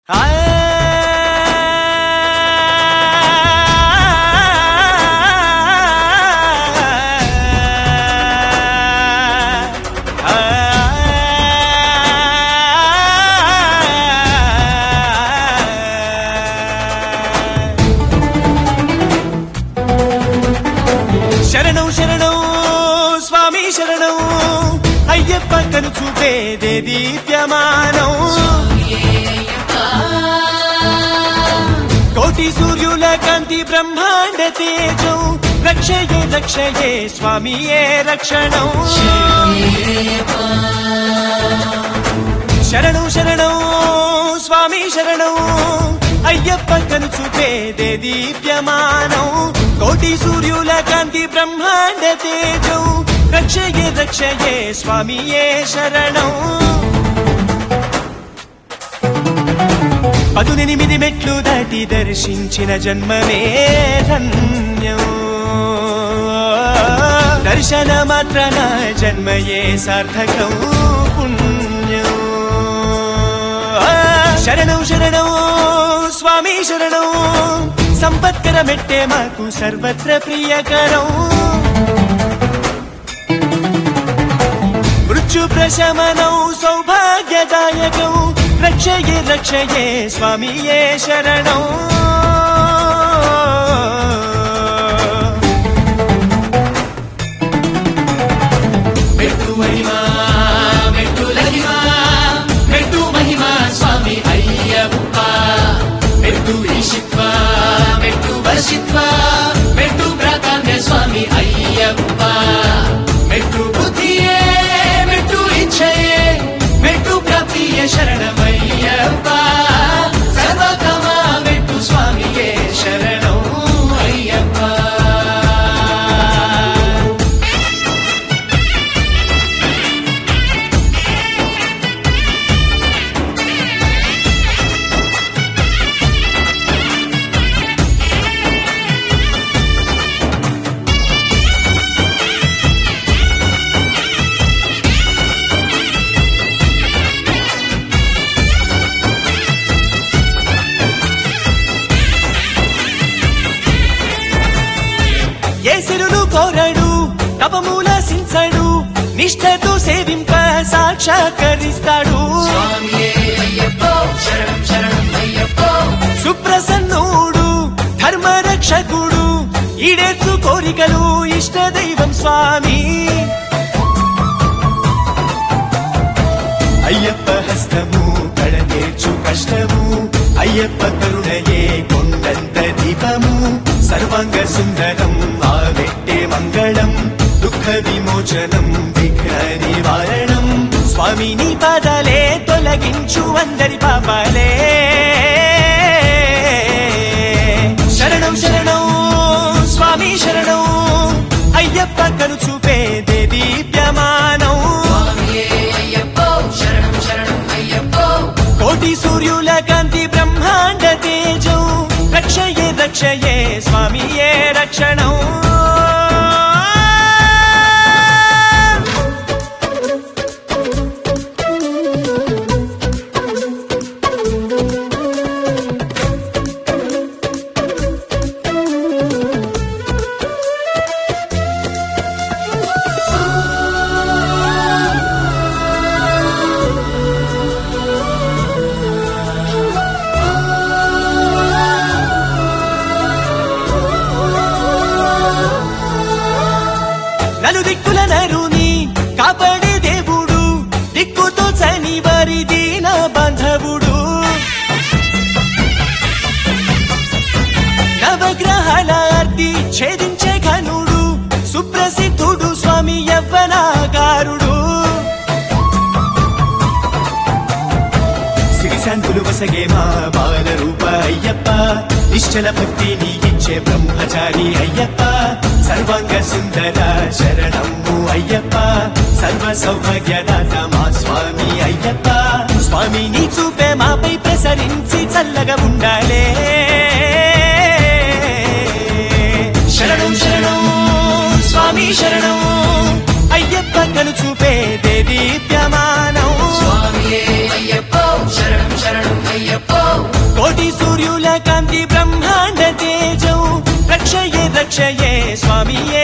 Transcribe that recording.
శరణం శరణం స్వామి శరణం అయ్యప్ప కను చూపేదే దీప్యమానం కోటి సూర్యుల కాంతి బ్రహ్మాండ తేజం రక్షయే రక్షయే స్వామియే రక్షణం శరణం శరణం స్వామి శరణం అయ్యప్ప కను చూపేదే దీప్యమానం కోటి సూర్యుల కాంతి బ్రహ్మాండ తేజం రక్షయే రక్షయే స్వామియే శరణం పదునెనిమిది మెట్లు దాటి దర్శించిన జన్మమే ధన్యం దర్శన మాత్రన జన్మయే సార్థకం పుణ్యం శరణం శరణం స్వామి శరణం సంపత్కర మెట్టే మాకు సర్వత్ర ప్రియకరం మృత్యు ప్రశమనం సౌభాగ్యదాయకం రక్షయే రక్షయే స్వామియే శరణం మెట్టు మహిమా మెట్టు లహిమా మెట్టు మహిమా స్వామి అయ్యప్ప మెట్టు ఈశిత్వ మెట్టు వర్షిత్వ మెట్టు ప్రాకామ్య స్వామి అయ్యప్ప మెట్టు బుద్ధియే మెట్టు ఇచ్ఛయే మెట్టు ప్రాప్తియే శరణమయ్యప్ప సర్వకమా మెట్టు స్వామియే శరణం అయ్యప్ప ఏ సిరులు కోరడు తపమూల సించడు నిష్ఠతో సేవింప సాక్షాత్కరిస్తాడు స్వామియే అయ్యప్పో శరణం శరణం అయ్యప్పో సుప్రసన్నుడు ధర్మరక్షకుడు ఈడేర్చు కోరికలు ఇష్ట దైవం స్వామి అయ్యప్ప హస్తము కడనేర్చు కష్టము అయ్యప్ప కరుణయే కొండంత దీపము సర్వాంగ సుందరం ఆవెట్టే మంగళం దుఃఖ విమోచనం విఘ్న నివారణం స్వామిని పదలే తొలగించు అందరి పాపాలే శరణం శరణం స్వామి శరణం అయ్యప్ప కను చూపేదే దీప్యమానం స్వామియే అయ్యప్పో శరణం శరణం అయ్యప్పో కోటి సూర్యుల కాంతి బ్రహ్మాండ తేజం రక్షయే రక్షయే స్వామియే రక్షణం నలు దిక్కుల నరుని కాపాడే దేవుడు దిక్కుతో చని వారి దీన బాంధవుడు నవగ్రహాల అర్ది ఛేదించే ఘనుడు సుప్రసిద్ధుడు స్వామి యవ్వనాగారుడు సిరిశాంతులు వసగే మా బాల రూప అయ్యప్ప నిశ్చల భక్తిని ఇచ్చే బ్రహ్మచారి అయ్యప్ప సర్వాంగ సుందర శరణము అయ్యప్ప సర్వ సౌభాగ్యదాత మా స్వామి అయ్యప్ప స్వామిని చూపే మాపై ప్రసరించి చల్లగా ఉండాలే శరణం శరణం స్వామి శరణం అయ్యప్ప కను చూపే దీప్యమానం స్వామియే అయ్యప్పో శరణం శరణం అయ్యప్పో రక్షయే స్వామియే